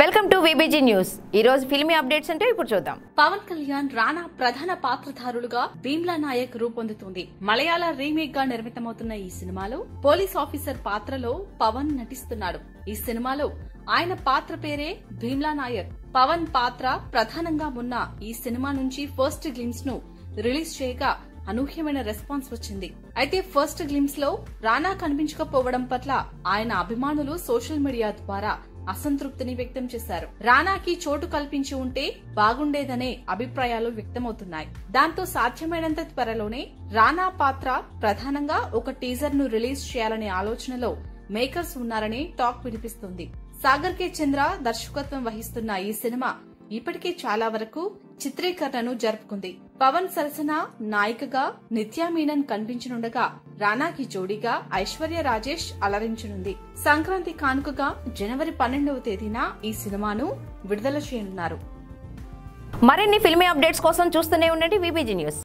welcome to VBG news ఈ రోజు filmy updates అంటే ఇప్పుడు చూద్దాం పవన్ కళ్యాణ్ రానా ప్రధాన పాత్రధారులుగా భీమ్లా నాయక్ రూపొందుతుంది మలయాళ రీమేక్ గా నిర్మితమవుతున్న ఈ సినిమాలో పోలీస్ ఆఫీసర్ పాత్రలో పవన్ నటిస్తున్నాడు ఈ సినిమాలో ఆయన పాత్ర పేరే భీమ్లా నాయక్ పవన్ పాత్ర ప్రధానంగా ఉన్న ఈ సినిమా నుంచి ఫస్ట్ గ్లిమ్స్ ను రిలీజ్ చేయగా అనూహ్యమైన రెస్పాన్స్ వచ్చింది అయితే ఫస్ట్ గ్లిమ్స్ లో రానా కనిపించకపోవడం పట్ల ఆయన అభిమానులు సోషల్ మీడియా ద్వారా అసంతృప్తిని వ్యక్తం చేశారు రానాకి చోటు కల్పించి ఉంటే బాగుండేదనే అభిప్రాయాలు వ్యక్తమవుతున్నాయి దాంతో సాధ్యమైనంత త్వరలోనే రానా పాత్ర ప్రధానంగా ఒక టీజర్ ను రిలీజ్ చేయాలనే ఆలోచనలో మేకర్స్ ఉన్నారని టాక్ వినిపిస్తుంది సాగర్ కే చంద్ర దర్శకత్వం వహిస్తున్న ఈ సినిమా ఇప్పటికే చాలా వరకు చిత్రీకరణను జరుపుకుంది పవన్ సరసన నాయికగా నిత్యా మీనన్ కనిపించనుండగా రానాకి జోడీగా ఐశ్వర్య రాజేష్ అలరించనుంది సంక్రాంతి కానుకగా జనవరి పన్నెండవ తేదీన ఈ సినిమాను విడుదల చేయనున్నారు మరిన్ని ఫిల్మీ అప్డేట్స్ కోసం చూస్తూనే ఉండండి విబిజీ న్యూస్